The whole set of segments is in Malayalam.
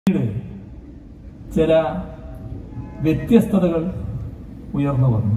പിന്നീട് ചില വ്യത്യസ്തതകൾ ഉയർന്നു വന്നു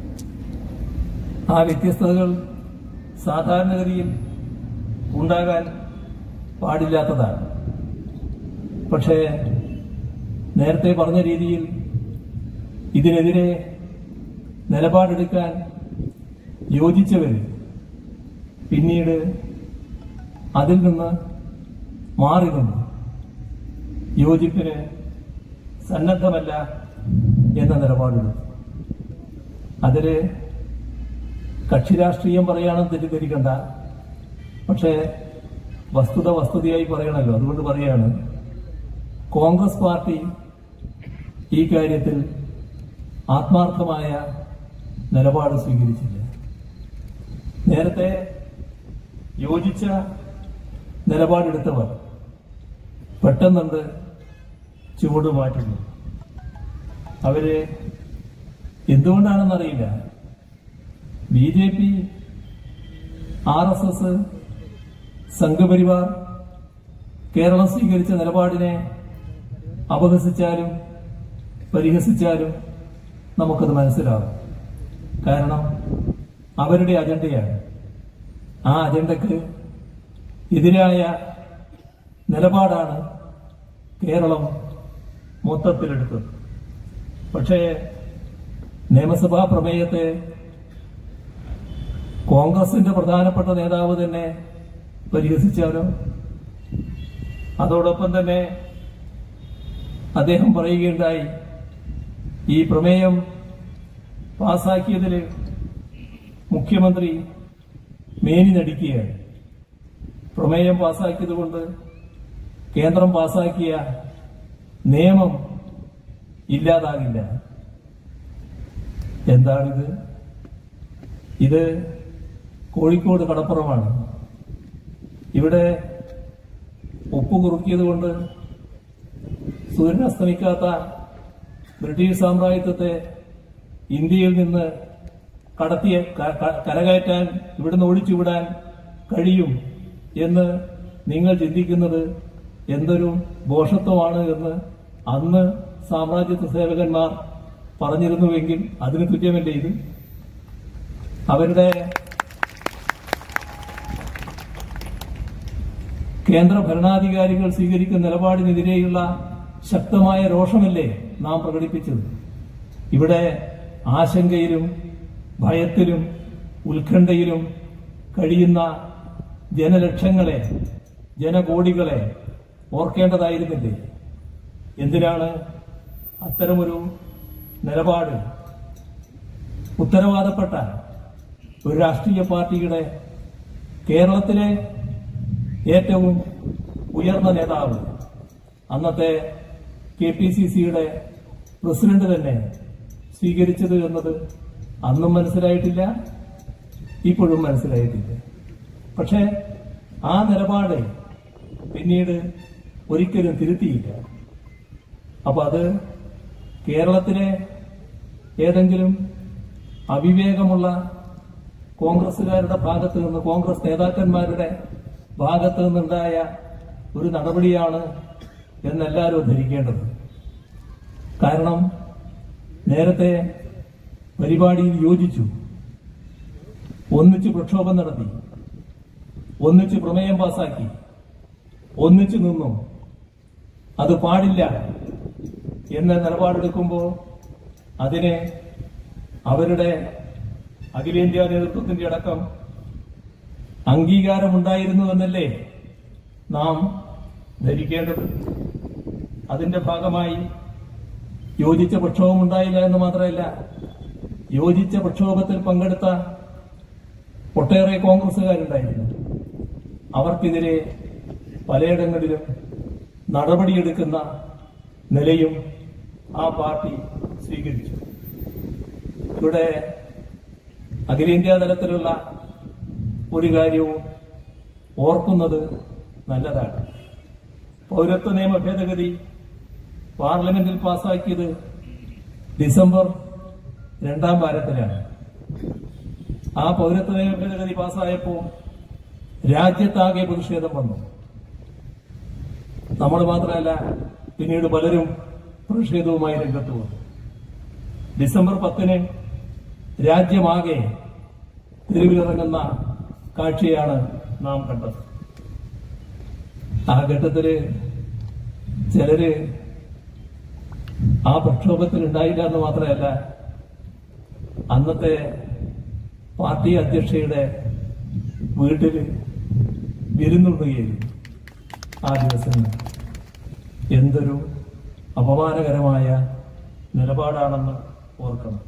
ആ വ്യത്യസ്തതകൾ സാധാരണഗതിയിൽ ഉണ്ടാകാൻ പാടില്ലാത്തതാണ് പക്ഷേ നേരത്തെ പറഞ്ഞ രീതിയിൽ ഇതിനെതിരെ നിലപാടെടുക്കാൻ യോജിച്ചവർ പിന്നീട് അതിൽ നിന്ന് മാറി നിന്നു യോജിപ്പിന് സന്നദ്ധമല്ല എന്ന നിലപാടെടുത്തു അതില് കക്ഷി രാഷ്ട്രീയം പറയുകയാണെന്ന് തെറ്റിദ്ധരിക്കണ്ട പക്ഷേ വസ്തുത വസ്തുതയായി പറയണല്ലോ അതുകൊണ്ട് പറയാണ് കോൺഗ്രസ് പാർട്ടി ഈ കാര്യത്തിൽ ആത്മാർത്ഥമായ നിലപാട് സ്വീകരിച്ചില്ല നേരത്തെ യോജിച്ച നിലപാടെടുത്തവർ പെട്ടെന്നുണ്ട് ചുവട് മാറ്റുന്നു അവര് എന്തുകൊണ്ടാണെന്നറിയില്ല B J P R S S സംഘപരിവാർ കേരളം സ്വീകരിച്ച നിലപാടിനെ അപഹസിച്ചാലും പരിഹസിച്ചാലും നമുക്കത് മനസ്സിലാവും കാരണം അവരുടെ അജണ്ടയാണ് ആ അജണ്ടക്ക് എതിരായ നിലപാടാണ് കേരളം മൊത്തത്തിലെടുത്തത് പക്ഷേ നിയമസഭാ പ്രമേയത്തെ കോൺഗ്രസിന്റെ പ്രധാനപ്പെട്ട നേതാവ് തന്നെ പരിഹസിച്ചാലോ അതോടൊപ്പം തന്നെ അദ്ദേഹം പറയുകയുണ്ടായി ഈ പ്രമേയം പാസാക്കിയതിൽ മുഖ്യമന്ത്രി മേനി നടിക്കുകയാണ് പ്രമേയം പാസാക്കിയതുകൊണ്ട് കേന്ദ്രം പാസാക്കിയ നിയമം ഇല്ലാതാകില്ല എന്താണിത് ഇത് കോഴിക്കോട് കടപ്പുറമാണ് ഇവിടെ ഉപ്പ് കുറുക്കിയത് കൊണ്ട് സൂര്യൻ അസ്തമിക്കാത്ത ബ്രിട്ടീഷ് സാമ്രാജ്യത്വത്തെ ഇന്ത്യയിൽ നിന്ന് കടത്തിയ ക- ക- കരകയറ്റാൻ ഇവിടുന്ന് ഒഴിച്ചുവിടാൻ കഴിയും എന്ന് നിങ്ങൾ ചിന്തിക്കുന്നത് എന്തൊരു ഭോഷത്വമാണ് എന്ന് അന്ന് സാമ്രാജ്യത്വ സേവകന്മാർ പറഞ്ഞിരുന്നുവെങ്കിൽ അതിന് തുല്യമല്ലേ ഇത് അവരുടെ കേന്ദ്ര ഭരണാധികാരികൾ സ്വീകരിക്കുന്ന നിലപാടിനെതിരെയുള്ള ശക്തമായ രോഷമല്ലേ നാം പ്രകടിപ്പിച്ചത് ഇവിടെ ആശങ്കയിലും ഭയത്തിലും ഉത്കണ്ഠയിലും കഴിയുന്ന ജനലക്ഷങ്ങളെ ജനകോടികളെ ഓർക്കേണ്ടതായിരുന്നില്ലേ എന്തിനാണ് അത്തരമൊരു നിലപാട് ഉത്തരവാദപ്പെട്ട ഒരു രാഷ്ട്രീയ പാർട്ടിയുടെ കേരളത്തിലെ ഏറ്റവും ഉയർന്ന നേതാവ് അന്നത്തെ കെ പി സി സിയുടെ പ്രസിഡന്റ് തന്നെ സ്വീകരിച്ചത് എന്നത് അന്നും മനസ്സിലായിട്ടില്ല ഇപ്പോഴും മനസ്സിലായിട്ടില്ല പക്ഷേ ആ നിലപാട് പിന്നീട് ഒരിക്കലും തിരുത്തിയില്ല അപ്പൊ അത് കേരളത്തിലെ ഏതെങ്കിലും അവിവേകമുള്ള കോൺഗ്രസുകാരുടെ ഭാഗത്ത് നിന്ന് കോൺഗ്രസ് നേതാക്കന്മാരുടെ ഭാഗത്ത് നിന്നുണ്ടായ ഒരു നടപടിയാണ് എന്നെല്ലാവരും ധരിക്കേണ്ടത് കാരണം നേരത്തെ പരിപാടിയിൽ യോജിച്ചു ഒന്നിച്ച് പ്രക്ഷോഭം നടത്തി ഒന്നിച്ച് പ്രമേയം പാസാക്കി ഒന്നിച്ചു നിന്നു അത് പാടില്ല എന്ന നിലപാടെടുക്കുമ്പോൾ അതിനെ അവരുടെ അഖിലേന്ത്യാ നേതൃത്വത്തിന്റെ അടക്കം അംഗീകാരമുണ്ടായിരുന്നു എന്നല്ലേ നാം ധരിക്കേണ്ടത് അതിന്റെ ഭാഗമായി യോജിച്ച പ്രക്ഷോഭം ഉണ്ടായില്ല എന്ന് മാത്രമല്ല യോജിച്ച പ്രക്ഷോഭത്തിൽ പങ്കെടുത്ത ഒട്ടേറെ കോൺഗ്രസുകാരുണ്ടായിരുന്നു അവർക്കെതിരെ പലയിടങ്ങളിലും നടപടിയെടുക്കുന്ന നിലയും ആ പാർട്ടി സ്വീകരിച്ചു ഇവിടെ അഖിലേന്ത്യാ തലത്തിലുള്ള ഒരു കാര്യവും ഓർക്കുന്നത് നല്ലതാണ് പൗരത്വ നിയമ ഭേദഗതി പാർലമെന്റിൽ പാസാക്കിയത് ഡിസംബർ രണ്ടാം വാരത്തിലാണ് ആ പൗരത്വ നിയമ ഭേദഗതി പാസ്സായപ്പോൾ രാജ്യത്താകെ പ്രതിഷേധം വന്നു നമ്മൾ മാത്രമല്ല പിന്നീട് പലരും പ്രതിഷേധവുമായി രംഗത്ത് വന്നു ഡിസംബർ പത്തിന് രാജ്യമാകെ തെരുവിലിറങ്ങുന്ന കാഴ്ചയാണ് നാം കണ്ടത് ആ ഘട്ടത്തില് ചിലര് ആ പ്രക്ഷോഭത്തിൽ ഉണ്ടായില്ല എന്ന് മാത്രമല്ല അന്നത്തെ പാർട്ടി അധ്യക്ഷയുടെ വീട്ടിൽ വിരുന്നുണ്ടുകയായിരുന്നു ആ ദിവസങ്ങൾ എന്തൊരു അപമാനകരമായ നിലപാടാണെന്ന് ഓർക്കണം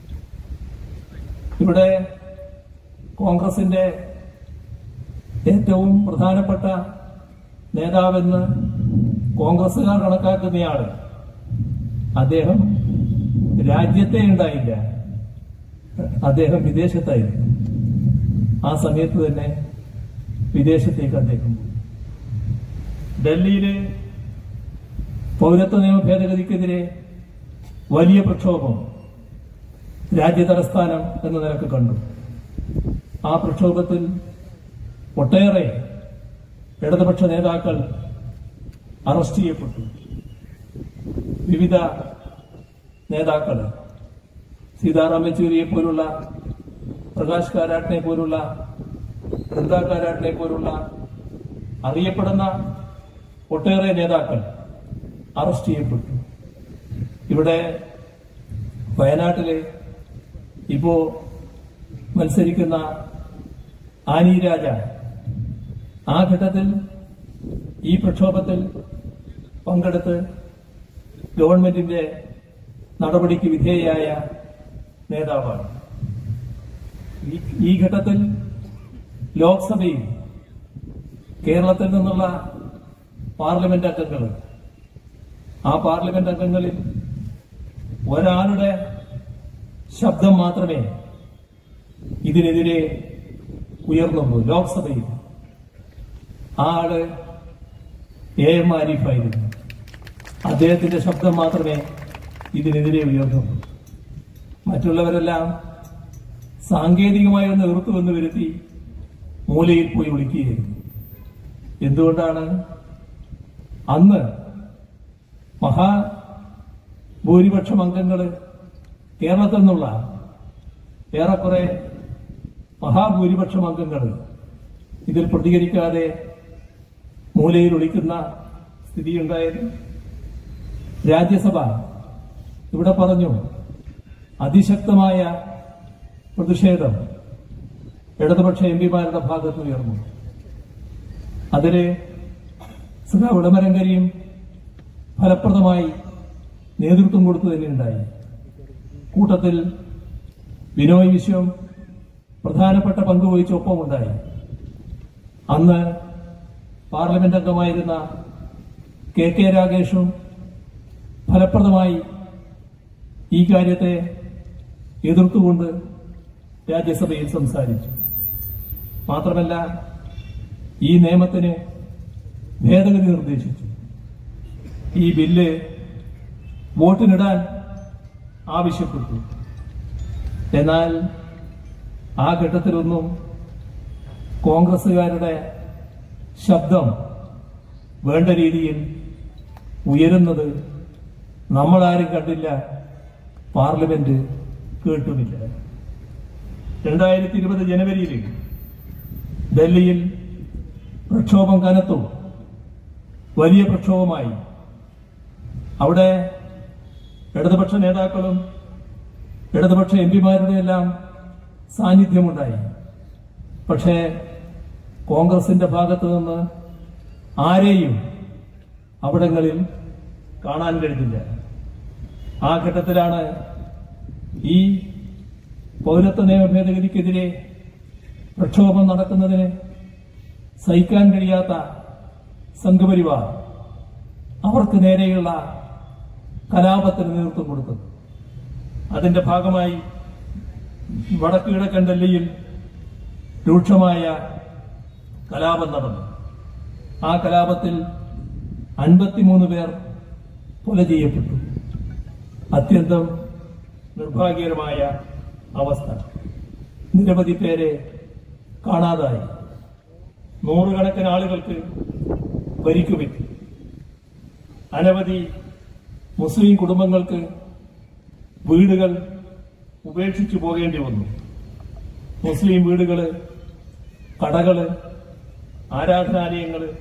ഇവിടെ കോൺഗ്രസിന്റെ ഏറ്റവും പ്രധാനപ്പെട്ട നേതാവെന്ന് കോൺഗ്രസുകാർ കണക്കാക്കുന്നയാള് അദ്ദേഹം രാജ്യത്തെ ഉണ്ടായില്ല അദ്ദേഹം വിദേശത്തായിരുന്നു ആ സമയത്ത് തന്നെ വിദേശത്തേക്ക് അദ്ദേഹം പോയി. ഡൽഹിയിലെ പൗരത്വ നിയമ ഭേദഗതിക്കെതിരെ വലിയ പ്രക്ഷോഭം രാജ്യതലസ്ഥാനം എന്ന നിലക്ക് കണ്ടു ആ പ്രക്ഷോഭത്തിൽ ഒട്ടേറെ ഇടതുപക്ഷ നേതാക്കൾ അറസ്റ്റ് ചെയ്യപ്പെട്ടു വിവിധ നേതാക്കൾ സീതാറാം യെച്ചൂരിയെ പോലുള്ള പ്രകാശ് കാരാട്ടിനെ പോലുള്ള വൃന്ദ കാരാട്ടിനെ പോലുള്ള അറിയപ്പെടുന്ന ഒട്ടേറെ നേതാക്കൾ അറസ്റ്റ് ചെയ്യപ്പെട്ടു ഇവിടെ വയനാട്ടിലെ ഇപ്പോ മത്സരിക്കുന്ന ആനി രാജ ആ ഘട്ടത്തിൽ ഈ പ്രക്ഷോഭത്തിൽ പങ്കെടുത്ത് ഗവൺമെന്റിന്റെ നടപടിക്ക് വിധേയയായ നേതാവാണ് ഈ- ഈ ഘട്ടത്തിൽ ലോക്സഭയിൽ കേരളത്തിൽ നിന്നുള്ള പാർലമെന്റ് അംഗങ്ങൾ ആ പാർലമെന്റ് അംഗങ്ങളിൽ ഒരാളുടെ ശബ്ദം മാത്രമേ ഇതിനെതിരെ ഉയർന്നുള്ളൂ ലോക്സഭയിൽ ആ ആള് എ എം ആരിഫായിരുന്നു അദ്ദേഹത്തിന്റെ ശബ്ദം മാത്രമേ ഇതിനെതിരെ ഉയർന്നുള്ളൂ മറ്റുള്ളവരെല്ലാം സാങ്കേതികമായി ഒന്ന് എറുത്തു വന്ന് വരുത്തി മൂലയിൽ പോയി വിളിക്കുകയായിരുന്നു എന്തുകൊണ്ടാണ് അന്ന് മഹാ ഭൂരിപക്ഷം അംഗങ്ങൾ കേരളത്തിൽ നിന്നുള്ള ഏറെക്കുറെ മഹാഭൂരിപക്ഷം അംഗങ്ങൾ ഇതിൽ പ്രതികരിക്കാതെ മൂലയിൽ ഒളിക്കുന്ന സ്ഥിതിയുണ്ടായത് രാജ്യസഭ ഇവിടെ പറഞ്ഞു അതിശക്തമായ പ്രതിഷേധം ഇടതുപക്ഷ എം പിമാരുടെ ഭാഗത്ത് ഉയർന്നു അതില് സദാ ഉടമരങ്കരിയും ഫലപ്രദമായി നേതൃത്വം കൊടുത്തു തന്നെ ഉണ്ടായി കൂട്ടത്തിൽ ബിനോയ് വിശ്വം പ്രധാനപ്പെട്ട പങ്കുവഹിച്ച ഒപ്പമുണ്ടായി അന്ന് പാർലമെന്റ് അംഗമായിരുന്ന കെ കെ രാഗേഷും ഫലപ്രദമായി ഈ കാര്യത്തെ എതിർത്തുകൊണ്ട് രാജ്യസഭയിൽ സംസാരിച്ചു മാത്രമല്ല ഈ നിയമത്തിന് ഭേദഗതി നിർദ്ദേശിച്ചു ഈ ബില്ല് വോട്ടിനിടാൻ ആവശ്യപ്പെട്ടു എന്നാൽ ആ ഘട്ടത്തിലൊന്നും കോൺഗ്രസുകാരുടെ ശബ്ദം വേണ്ട രീതിയിൽ ഉയരുന്നത് നമ്മളാരും കണ്ടില്ല പാർലമെന്റ് കേട്ടുമില്ല രണ്ടായിരത്തി ഇരുപത് ജനുവരിയിൽ ഡൽഹിയിൽ പ്രക്ഷോഭം കനത്തു വലിയ പ്രക്ഷോഭമായി അവിടെ ഇടതുപക്ഷ നേതാക്കളും ഇടതുപക്ഷ എം പിമാരുടെ എല്ലാം സാന്നിധ്യമുണ്ടായി പക്ഷേ കോൺഗ്രസിന്റെ ഭാഗത്ത് നിന്ന് ആരെയും അവിടങ്ങളിൽ കാണാൻ കഴിഞ്ഞില്ല ആ ഘട്ടത്തിലാണ് ഈ പൗരത്വ നിയമ ഭേദഗതിക്കെതിരെ പ്രക്ഷോഭം നടക്കുന്നതിന് സഹിക്കാൻ കഴിയാത്ത സംഘപരിവാർ അവർക്ക് നേരെയുള്ള കലാപത്തിന് നേതൃത്വം കൊടുത്തത് അതിന്റെ ഭാഗമായി വടക്ക് കിഴക്കൻ ഡൽഹിയിൽ രൂക്ഷമായ കലാപം നടന്നു ആ കലാപത്തിൽ അൻപത്തിമൂന്ന് പേർ കൊല ചെയ്യപ്പെട്ടു അത്യന്തം നിർഭാഗ്യകരമായ അവസ്ഥ നിരവധി പേരെ കാണാതായി നൂറുകണക്കിന് ആളുകൾക്ക് പരിക്കുപറ്റി അനവധി മുസ്ലിം കുടുംബങ്ങൾക്ക് വീടുകൾ ഉപേക്ഷിച്ചു പോകേണ്ടി വന്നു മുസ്ലിം വീടുകള് കടകള് ആരാധനാലയങ്ങള്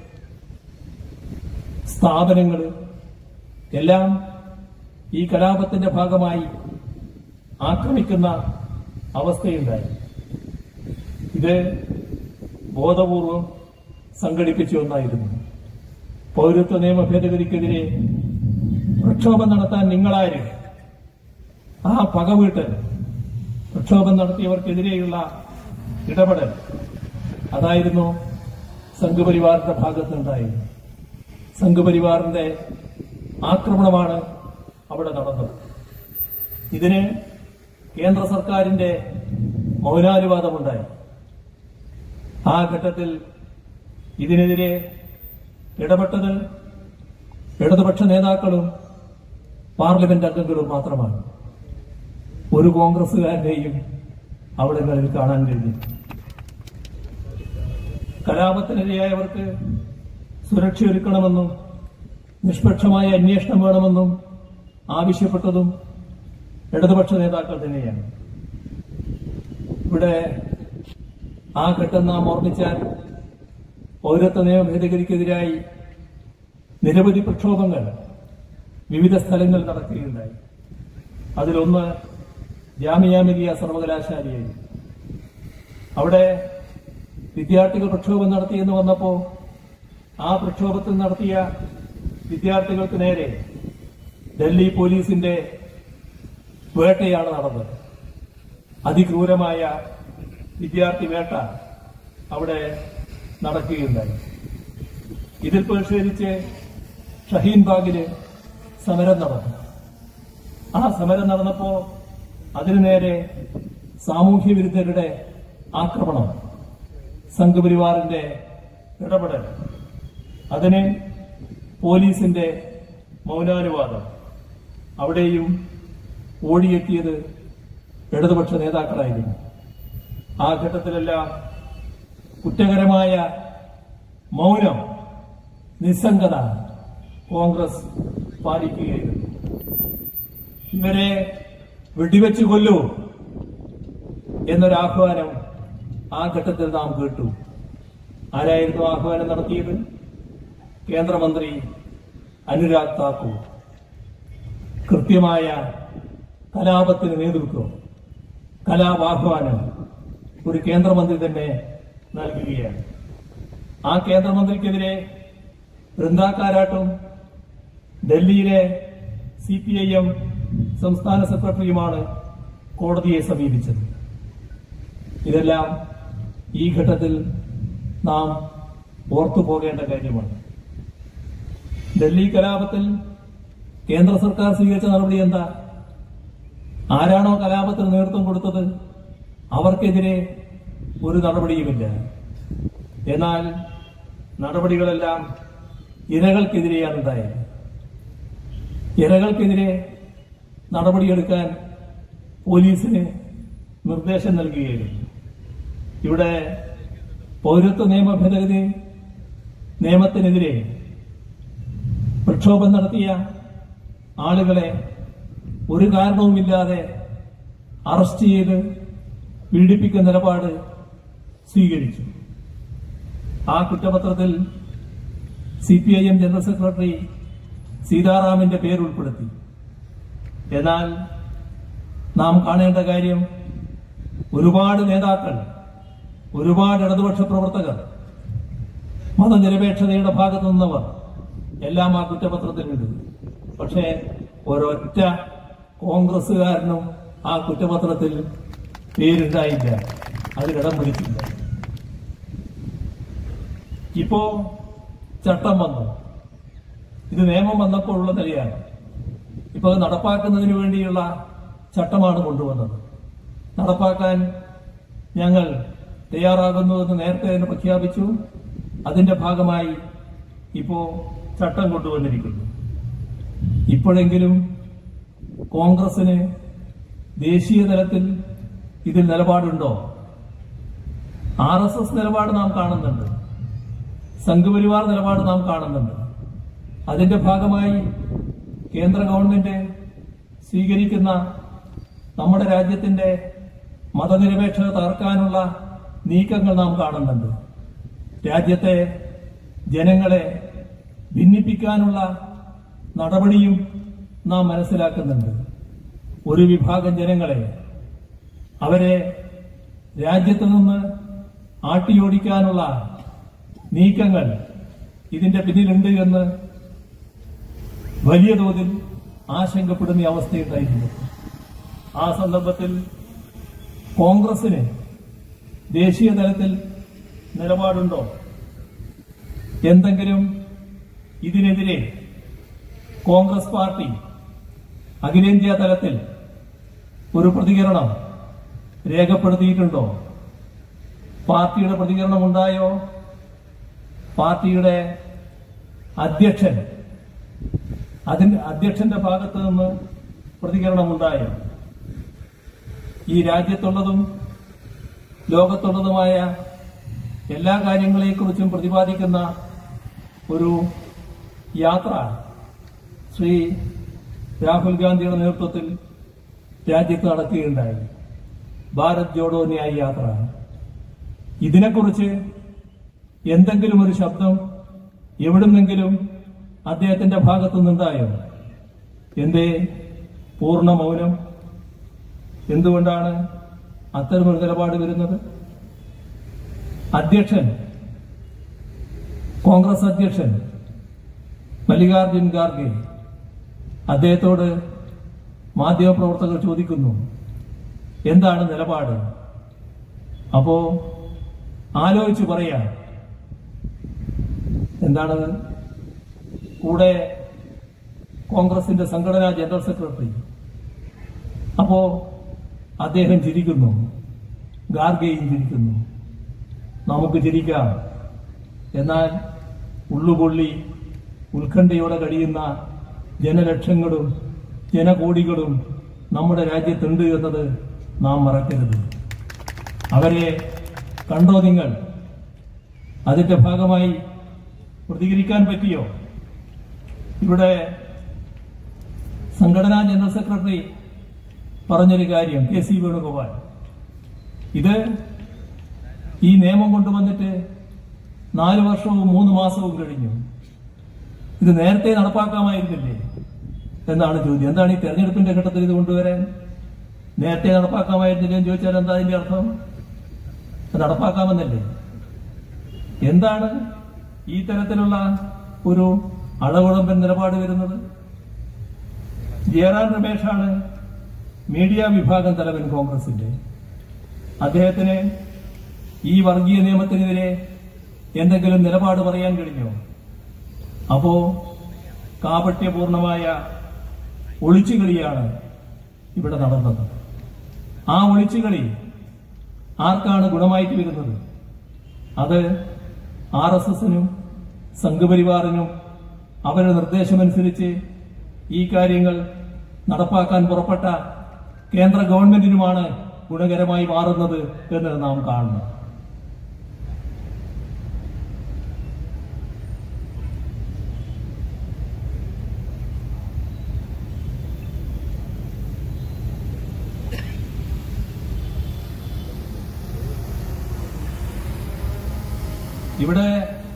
സ്ഥാപനങ്ങള് എല്ലാം ഈ കലാപത്തിന്റെ ഭാഗമായി ആക്രമിക്കുന്ന അവസ്ഥയുണ്ടായി ഇത് ബോധപൂർവം സംഘടിപ്പിച്ച ഒന്നായിരുന്നു പൗരത്വ നിയമ ഭേദഗതിക്കെതിരെ പ്രക്ഷോഭം നടത്താൻ നിങ്ങളാര് ആ പകവീട്ടൽ പ്രക്ഷോഭം നടത്തിയവർക്കെതിരെയുള്ള ഇടപെടൽ അതായിരുന്നു സംഘപരിവാറിന്റെ ഭാഗത്തുണ്ടായത് സംഘപരിവാറിന്റെ ആക്രമണമാണ് അവിടെ നടന്നത് ഇതിന് കേന്ദ്ര സർക്കാരിന്റെ മൗനാനുവാദമുണ്ടായി ആ ഘട്ടത്തിൽ ഇതിനെതിരെ ഇടപെട്ടത് ഇടതുപക്ഷ നേതാക്കളും പാർലമെന്റ് അംഗങ്ങളും മാത്രമാണ് ഒരു കോൺഗ്രസുകാരനെയും അവിടങ്ങളിൽ കാണാൻ കഴിഞ്ഞു കലാപത്തിനിരയായവർക്ക് സുരക്ഷയൊരുക്കണമെന്നും നിഷ്പക്ഷമായ അന്വേഷണം വേണമെന്നും ആവശ്യപ്പെട്ടതും ഇടതുപക്ഷ നേതാക്കൾ തന്നെയാണ് ഇവിടെ ആ ഘട്ടം നാം ഓർമ്മിച്ചാൽ പൗരത്വ നിയമ ഭേദഗതിക്കെതിരായി നിരവധി പ്രക്ഷോഭങ്ങൾ വിവിധ സ്ഥലങ്ങളിൽ നടക്കുകയുണ്ടായി അതിലൊന്ന് ജാമിയ മിലിയ സർവകലാശാലയായി അവിടെ വിദ്യാർത്ഥികൾ പ്രക്ഷോഭം നടത്തിയെന്ന് വന്നപ്പോ ആ പ്രക്ഷോഭത്തിൽ നടത്തിയ വിദ്യാർത്ഥികൾക്ക് നേരെ ഡൽഹി പോലീസിന്റെ വേട്ടയാണ് നടന്നത് അതിക്രൂരമായ വിദ്യാർത്ഥി വേട്ട അവിടെ നടക്കുകയുണ്ടായി ഇതിൽ പ്രതിഷേധിച്ച് ഷഹീൻ ബാഗില് സമരം നടന്നു ആ സമരം നടന്നപ്പോ അതിനു നേരെ സാമൂഹ്യ വിരുദ്ധരുടെ ആക്രമണം സംഘപരിവാറിന്റെ ഇടപെടൽ അതിന് പോലീസിന്റെ മൗനാനുവാദം അവിടെയും ഓടിയെത്തിയത് ഇടതുപക്ഷ നേതാക്കളായിരുന്നു ആ ഘട്ടത്തിലെല്ലാം കുറ്റകരമായ മൗനം നിസ്സംഗത കോൺഗ്രസ് പാലിക്കുകയായിരുന്നു ഇവരെ വെടിവെച്ച് കൊല്ലൂ എന്നൊരാഹ്വാനം ആ ഘട്ടത്തിൽ നാം കേട്ടു ആരായിരുന്നു ആഹ്വാനം നടത്തിയത് കേന്ദ്രമന്ത്രി അനുരാഗ് താക്കൂർ കൃത്യമായ കലാപത്തിന് നേതൃത്വം കലാപാഹ്വാനം ഒരു കേന്ദ്രമന്ത്രി തന്നെ നൽകുകയാണ് ആ കേന്ദ്രമന്ത്രിക്കെതിരെ വൃന്ദാക്കാരാട്ടും ഡൽഹിയിലെ സി പി ഐ എം സംസ്ഥാന സെക്രട്ടറിയുമാണ് കോടതിയെ സമീപിച്ചത് ഇതെല്ലാം ഈ ഘട്ടത്തിൽ നാം ഓർത്തു പോകേണ്ട കാര്യമാണ് ഡൽഹി കലാപത്തിൽ കേന്ദ്ര സർക്കാർ സ്വീകരിച്ച നടപടി എന്താ ആരാണോ കലാപത്തിന് നേതൃത്വം കൊടുത്തത് അവർക്കെതിരെ ഒരു നടപടിയുമില്ല എന്നാൽ നടപടികളെല്ലാം ഇരകൾക്കെതിരെയാണ് ഉണ്ടായത് ഇരകൾക്കെതിരെ നടപടിയെടുക്കാൻ പോലീസിന് നിർദ്ദേശം നൽകുകയായിരുന്നു ഇവിടെ പൗരത്വ നിയമ ഭേദഗതി നിയമത്തിനെതിരെ പ്രക്ഷോഭം നടത്തിയ ആളുകളെ ഒരു കാരണവുമില്ലാതെ അറസ്റ്റ് ചെയ്ത് പീഡിപ്പിക്കുന്ന നിലപാട് സ്വീകരിച്ചു ആ കുറ്റപത്രത്തിൽ C P I M general secretary സീതാറാമിന്റെ പേര് ഉൾപ്പെടുത്തി എന്നാൽ നാം കാണേണ്ട കാര്യം ഒരുപാട് നേതാക്കൾ ഒരുപാട് ഇടതുപക്ഷ പ്രവർത്തകർ മതനിരപേക്ഷതയുടെ ഭാഗത്തു നിന്നവർ എല്ലാം ആ കുറ്റപത്രത്തിലുണ്ട് പക്ഷേ ഒരൊറ്റ കോൺഗ്രസുകാരനും ആ കുറ്റപത്രത്തിൽ പേരുണ്ടായില്ല അതിലിടം പിടിച്ചില്ല ഇപ്പോ ചട്ടം വന്നു ഇത് നിയമം വന്നപ്പോൾ ഉള്ള നിലയാണ് ഇപ്പൊ അത് നടപ്പാക്കുന്നതിന് വേണ്ടിയുള്ള ചട്ടമാണ് കൊണ്ടുവന്നത് നടപ്പാക്കാൻ ഞങ്ങൾ തയ്യാറാകുന്നുവെന്ന് നേരത്തെ തന്നെ പ്രഖ്യാപിച്ചു അതിന്റെ ഭാഗമായി ഇപ്പോ ചട്ടം കൊണ്ടുവന്നിരിക്കുന്നു ഇപ്പോഴെങ്കിലും കോൺഗ്രസിന് ദേശീയ തലത്തിൽ ഇതിൽ നിലപാടുണ്ടോ ആർ എസ് എസ് നിലപാട് നാം കാണുന്നുണ്ട് സംഘപരിവാർ നിലപാട് നാം കാണുന്നുണ്ട് അതിന്റെ ഭാഗമായി കേന്ദ്ര ഗവൺമെന്റ് സ്വീകരിക്കുന്ന നമ്മുടെ രാജ്യത്തിന്റെ മതനിരപേക്ഷത തകർക്കാനുള്ള നീക്കങ്ങൾ നാം കാണുന്നുണ്ട് രാജ്യത്തെ ജനങ്ങളെ ഭിന്നിപ്പിക്കാനുള്ള നടപടിയും നാം മനസ്സിലാക്കുന്നുണ്ട് ഒരു വിഭാഗം ജനങ്ങളെ അവരെ രാജ്യത്ത് നിന്ന് ആട്ടിയോടിക്കാനുള്ള നീക്കങ്ങൾ ഇതിന്റെ പിന്നിലുണ്ട് എന്ന് വലിയ തോതിൽ ആശങ്കപ്പെടുന്ന അവസ്ഥയുണ്ടായിരുന്നു ആ സന്ദർഭത്തിൽ കോൺഗ്രസിന് ദേശീയ തലത്തിൽ നിലപാടുണ്ടോ എന്തെങ്കിലും ഇതിനെതിരെ കോൺഗ്രസ് പാർട്ടി അഖിലേന്ത്യാ തലത്തിൽ ഒരു പ്രതികരണം രേഖപ്പെടുത്തിയിട്ടുണ്ടോ പാർട്ടിയുടെ പ്രതികരണം ഉണ്ടായോ പാർട്ടിയുടെ അധ്യക്ഷൻ അതിന്റെ അധ്യക്ഷന്റെ ഭാഗത്ത് നിന്ന് പ്രതികരണമുണ്ടായോ ഈ രാജ്യത്തുള്ളതും ലോകത്തുള്ളതുമായ എല്ലാ കാര്യങ്ങളെക്കുറിച്ചും പ്രതിപാദിക്കുന്ന ഒരു യാത്ര ശ്രീ രാഹുൽ ഗാന്ധിയുടെ നേതൃത്വത്തിൽ രാജ്യത്ത് നടക്കുകയുണ്ടായി ഭാരത് ജോഡോ ന്യായ യാത്ര ഇതിനെക്കുറിച്ച് എന്തെങ്കിലും ഒരു ശബ്ദം എവിടുന്നെങ്കിലും അദ്ദേഹത്തിന്റെ ഭാഗത്തു നിന്നുണ്ടായോ എന്തേ പൂർണ്ണ മൗനം എന്തുകൊണ്ടാണ് അത്തരമൊരു നിലപാട് വരുന്നത് അധ്യക്ഷൻ കോൺഗ്രസ് അധ്യക്ഷൻ മല്ലികാർജുൻ ഖാർഗെ അദ്ദേഹത്തോട് മാധ്യമപ്രവർത്തകർ ചോദിക്കുന്നു എന്താണ് നിലപാട് അപ്പോ ആലോചിച്ച് പറയാം എന്താണത് കൂടെ കോൺഗ്രസിന്റെ സംഘടനാ ജനറൽ സെക്രട്ടറി അപ്പോ അദ്ദേഹം ചിരിക്കുന്നു ഗാർഗയും ചിരിക്കുന്നു നമുക്ക് ചിരിക്കാം എന്നാൽ ഉള്ളുപൊള്ളി ഉത്കണ്ഠയോടെ കഴിയുന്ന ജനലക്ഷങ്ങളും ജനകോടികളും നമ്മുടെ രാജ്യത്തുണ്ട് എന്നത് നാം മറക്കരുത് അവരെ കണ്ടോ നിങ്ങൾ അതിന്റെ ഭാഗമായി പ്രതികരിക്കാൻ പറ്റിയോ ഇവിടെ സംഘടനാ ജനറൽ സെക്രട്ടറി പറഞ്ഞൊരു കാര്യം കെ സി വേണുഗോപാൽ ഇത് ഈ നിയമം കൊണ്ടുവന്നിട്ട് നാല് വർഷവും മൂന്ന് മാസവും കഴിഞ്ഞു ഇത് നേരത്തെ നടപ്പാക്കാമായിരുന്നില്ലേ എന്നാണ് ചോദ്യം എന്താണ് ഈ തെരഞ്ഞെടുപ്പിന്റെ ഘട്ടത്തിൽ ഇത് കൊണ്ടുവരാൻ നേരത്തെ നടപ്പാക്കാമായിരുന്നില്ലേ എന്ന് ചോദിച്ചാൽ എന്താ അതിന്റെ അർത്ഥം അത് നടപ്പാക്കാമെന്നല്ലേ എന്താണ് ഈ തരത്തിലുള്ള ഒരു അളവുളമ്പൻ നിലപാട് വരുന്നത് ജയറാം രമേശാണ് മീഡിയ വിഭാഗം തലവൻ കോൺഗ്രസിന്റെ അദ്ദേഹത്തിന് ഈ വർഗീയ നിയമത്തിനെതിരെ എന്തെങ്കിലും നിലപാട് പറയാൻ കഴിഞ്ഞോ അപ്പോ കാപട്യപൂർണമായ ഒളിച്ചുകളിയാണ് ഇവിടെ നടന്നത് ആ ഒളിച്ചുകളി ആർക്കാണ് ഗുണമായിട്ട് വരുന്നത് അത് ആർ എസ് എസിനും സംഘപരിവാറിനും അവരുടെ നിർദ്ദേശമനുസരിച്ച് ഈ കാര്യങ്ങൾ നടപ്പാക്കാൻ പുറപ്പെട്ട കേന്ദ്ര ഗവൺമെന്റിനുമാണ് ഗുണകരമായി മാറുന്നത് എന്ന് നാം കാണുന്നു ഇവിടെ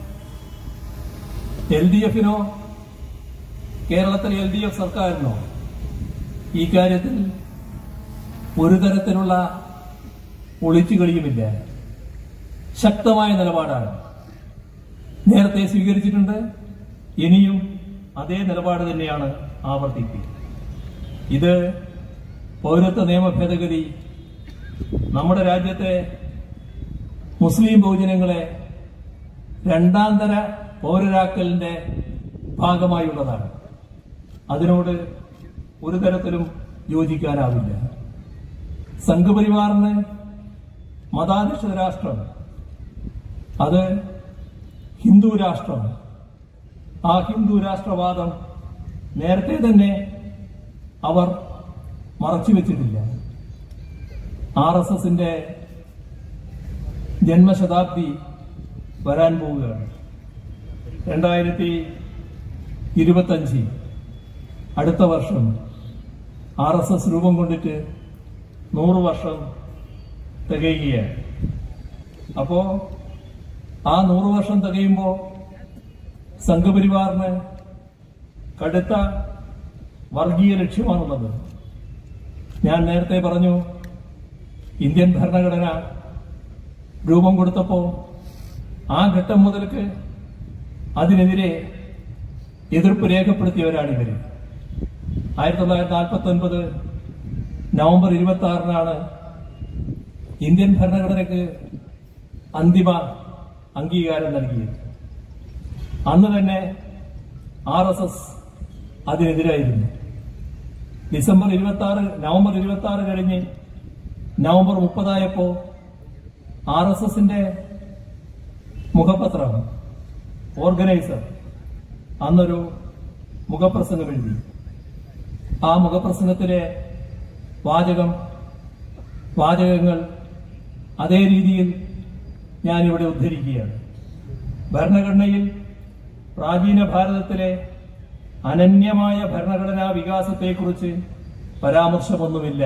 എൽ ഡി എഫിനോ കേരളത്തിലെ എൽ ഡി എഫ് സർക്കാരിനോ ഈ കാര്യത്തിൽ ഒരു തരത്തിലുള്ള ഒളിച്ചുകളിയുമില്ല ശക്തമായ നിലപാടാണ് നേരത്തെ സ്വീകരിച്ചിട്ടുണ്ട് ഇനിയും അതേ നിലപാട് തന്നെയാണ് ആവർത്തിക്കുക ഇത് പൗരത്വ നിയമ ഭേദഗതി നമ്മുടെ രാജ്യത്തെ മുസ്ലിം ബഹുജനങ്ങളെ രണ്ടാം തര പൗരരാക്കലിന്റെ ഭാഗമായുള്ളതാണ് അതിനോട് ഒരു തരത്തിലും യോജിക്കാനാവില്ല സംഘപരിവാറിന് മതാധിഷ്ഠിത രാഷ്ട്രം അത് ഹിന്ദു രാഷ്ട്രം ആ ഹിന്ദു രാഷ്ട്രവാദം നേരത്തെ തന്നെ അവർ മറച്ചുവെച്ചിട്ടില്ല ആർ എസ് എസിന്റെ ജന്മശതാബ്ദി വരാൻ പോവുകയാണ് രണ്ടായിരത്തി ഇരുപത്തഞ്ച് അടുത്ത വർഷം ആർ എസ് എസ് രൂപം കൊണ്ടിട്ട് നൂറ് വർഷം തികയുകയാണ് അപ്പോ ആ നൂറ് വർഷം തികയുമ്പോ സംഘപരിവാറിന് കടുത്ത വർഗീയ ലക്ഷ്യമാണുള്ളത് ഞാൻ നേരത്തെ പറഞ്ഞു ഇന്ത്യൻ ഭരണഘടന രൂപം കൊടുത്തപ്പോ ആ ഘട്ടം മുതൽക്ക് അതിനെതിരെ എതിർപ്പ് രേഖപ്പെടുത്തിയവരാണിവര് ആയിരത്തി തൊള്ളായിരത്തി നാൽപ്പത്തി ഒൻപത് നവംബർ ഇരുപത്തി ആറിനാണ് ഇന്ത്യൻ ഭരണഘടനയ്ക്ക് അന്തിമ അംഗീകാരം നൽകിയത് അന്ന് തന്നെ ആർ എസ് എസ് അതിനെതിരായിരുന്നു ഡിസംബർ ഇരുപത്തി ആറ് നവംബർ ഇരുപത്തി ആറ് കഴിഞ്ഞ് നവംബർ മുപ്പതായപ്പോ ആർ എസ് എസിന്റെ മുഖപത്രം ഓർഗനൈസർ അന്നൊരു മുഖപ്രസംഗം എഴുതി ആ മുഖപ്രസംഗത്തിലെ വാചകം വാചകങ്ങൾ അതേ രീതിയിൽ ഞാനിവിടെ ഉദ്ധരിക്കുകയാണ് ഭരണഘടനയിൽ പ്രാചീന ഭാരതത്തിലെ അനന്യമായ ഭരണഘടനാ വികാസത്തെക്കുറിച്ച് പരാമർശമൊന്നുമില്ല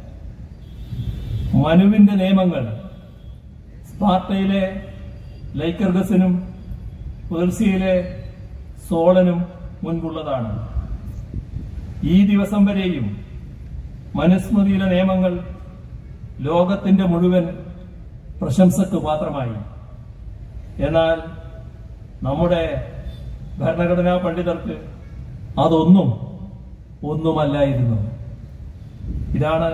മനുവിന്റെ നിയമങ്ങൾ സ്പാർട്ടയിലെ ലൈക്കർഗസിനും പേർസിയയിലെ സോളനും മുൻപുള്ളതാണ് ഈ ദിവസം വരെയും മനുസ്മൃതിയിലെ നിയമങ്ങൾ ലോകത്തിന്റെ മുഴുവൻ പ്രശംസക്ക് പാത്രമായി എന്നാൽ നമ്മുടെ ഭരണഘടനാ പണ്ഡിതർക്ക് അതൊന്നും ഒന്നുമല്ലായിരുന്നു ഇതാണ്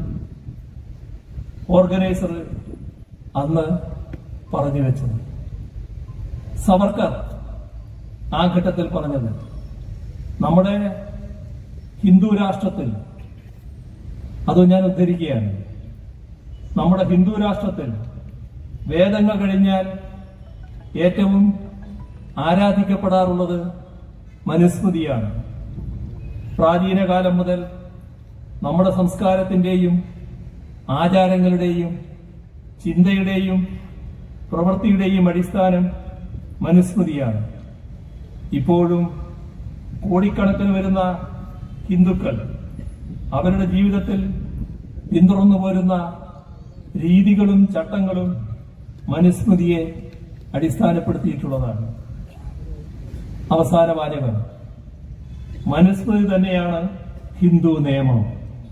ഓർഗനൈസർ അന്ന് പറഞ്ഞു വെച്ചത് സവർക്കർ ആ ഘട്ടത്തിൽ പറഞ്ഞത് നമ്മുടെ ഹിന്ദു രാഷ്ട്രത്തിൽ അത് ഞാൻ ഉദ്ധരിക്കുകയാണ് നമ്മുടെ ഹിന്ദു രാഷ്ട്രത്തിൽ വേദങ്ങൾ കഴിഞ്ഞാൽ ഏറ്റവും ആരാധിക്കപ്പെടാറുള്ളത് മനുസ്മൃതിയാണ് പ്രാചീന കാലം മുതൽ നമ്മുടെ സംസ്കാരത്തിന്റെയും ആചാരങ്ങളുടെയും ചിന്തയുടെയും പ്രവൃത്തിയുടെയും അടിസ്ഥാനം മനുസ്മൃതിയാണ് ഇപ്പോഴും കോടിക്കണക്കിന് വരുന്ന ഹിന്ദുക്കൾ അവരുടെ ജീവിതത്തിൽ പിന്തുടർന്നു പോരുന്ന രീതികളും ചട്ടങ്ങളും മനുസ്മൃതിയെ അടിസ്ഥാനപ്പെടുത്തിയിട്ടുള്ളതാണ് അവസാന വാചകം മനുസ്മൃതി തന്നെയാണ് ഹിന്ദു നിയമം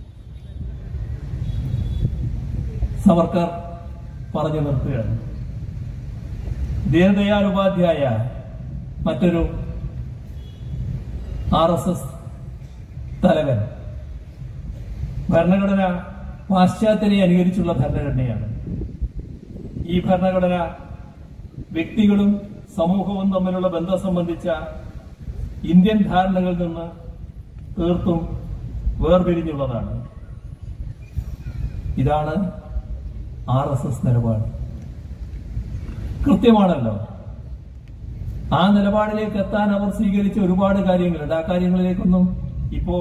സവർക്കർ പറഞ്ഞു നിർത്തുകയാണ് ദീനദയാൽ ഉപാധ്യായ മറ്റൊരു ആർ എസ് എസ് തലവൻ ഭരണഘടന പാശ്ചാത്യരെ അനുകരിച്ചുള്ള ഭരണഘടനയാണ് ഈ ഭരണഘടന വ്യക്തികളും സമൂഹവും തമ്മിലുള്ള ബന്ധം സംബന്ധിച്ച ഇന്ത്യൻ ധാരണകളിൽ നിന്ന് തീർത്തും വേർപിരിഞ്ഞുള്ളതാണ് ഇതാണ് ആർ എസ് എസ് നിലപാട് കൃത്യമാണല്ലോ ആ നിലപാടിലേക്ക് എത്താൻ അവർ സ്വീകരിച്ച ഒരുപാട് കാര്യങ്ങളുണ്ട് ആ കാര്യങ്ങളിലേക്കൊന്നും ഇപ്പോ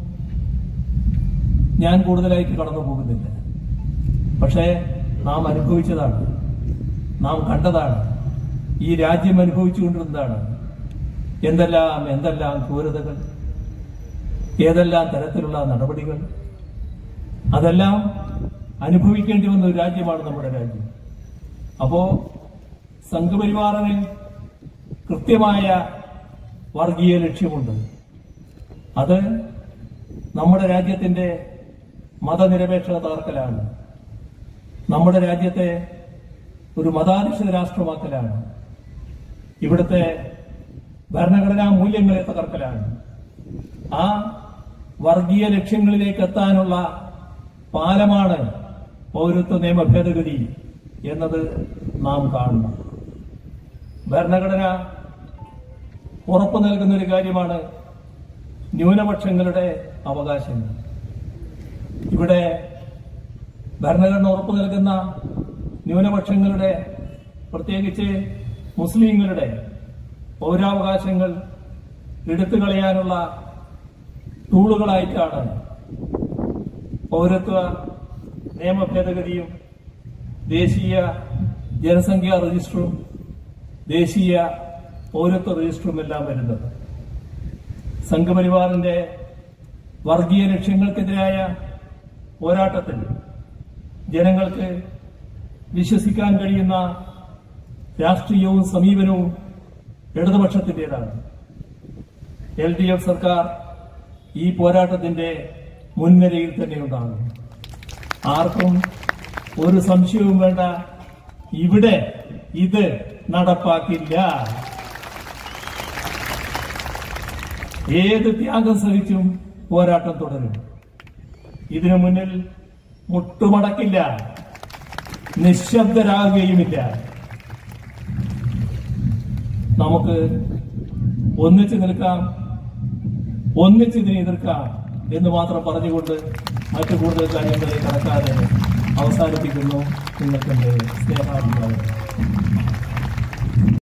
ഞാൻ കൂടുതലായിട്ട് കടന്നു പോകുന്നില്ല പക്ഷേ നാം അനുഭവിച്ചതാണ് നാം കണ്ടതാണ് ഈ രാജ്യം അനുഭവിച്ചുകൊണ്ടിരുന്നതാണ് എന്തെല്ലാം എന്തെല്ലാം ക്രൂരതകൾ ഏതെല്ലാം തരത്തിലുള്ള നടപടികൾ അതെല്ലാം അനുഭവിക്കേണ്ടി വന്ന ഒരു രാജ്യമാണ് നമ്മുടെ രാജ്യം അപ്പോ സംഘപരിവാറിന് കൃത്യമായ വർഗീയ ലക്ഷ്യമുണ്ട് അത് നമ്മുടെ രാജ്യത്തിന്റെ മതനിരപേക്ഷത തകർക്കലാണ് നമ്മുടെ രാജ്യത്തെ ഒരു മതാധിഷ്ഠിത രാഷ്ട്രമാക്കലാണ് ഇവിടുത്തെ ഭരണഘടനാ മൂല്യങ്ങളെ തകർക്കലാണ് ആ വർഗീയ ലക്ഷ്യങ്ങളിലേക്ക് എത്താനുള്ള പാലമാണ് പൗരത്വ നിയമ ഭേദഗതി എന്നത് നാം കാണണം ഭരണഘടന ഉറപ്പു നൽകുന്ന ഒരു കാര്യമാണ് ന്യൂനപക്ഷങ്ങളുടെ അവകാശങ്ങൾ ഇവിടെ ഭരണഘടന ഉറപ്പു നൽകുന്ന ന്യൂനപക്ഷങ്ങളുടെ പ്രത്യേകിച്ച് മുസ്ലിങ്ങളുടെ പൗരാവകാശങ്ങൾ എടുത്തു കളയാനുള്ള ടൂളുകളായിട്ടാണ് പൗരത്വ നിയമ ഭേദഗതിയും ദേശീയ ജനസംഖ്യാ രജിസ്റ്ററും ദേശീയ പൗരത്വ രജിസ്റ്ററും എല്ലാം വരുന്നത് സംഘപരിവാറിന്റെ വർഗീയ ലക്ഷ്യങ്ങൾക്കെതിരായ പോരാട്ടത്തിൽ ജനങ്ങൾക്ക് വിശ്വസിക്കാൻ കഴിയുന്ന രാഷ്ട്രീയവും സമീപനവും ഇടതുപക്ഷത്തിന്റേതാണ് എൽ ഡി എഫ് സർക്കാർ ഈ പോരാട്ടത്തിന്റെ മുൻനിരയിൽ തന്നെയുണ്ടാകും ആർക്കും ഒരു സംശയവും വേണ്ട ഇവിടെ ഇത് നടപ്പാക്കില്ല ഏത് ത്യാഗം സഹിച്ചും പോരാട്ടം തുടരും ഇതിനു മുന്നിൽ മുട്ടുമടക്കില്ല നിശബ്ദരാകുകയുമില്ല നമുക്ക് ഒന്നിച്ചു നിൽക്കാം ഒന്നിച്ച് ഇതിനെ എതിർക്കാം എന്ന് മാത്രം പറഞ്ഞുകൊണ്ട് മറ്റു കൂടുതൽ കാര്യങ്ങളിലേക്ക് കടക്കാതെ അവസാനിപ്പിക്കുന്നു നിങ്ങൾക്ക് എന്റെ സ്നേഹാഭിപ്രായം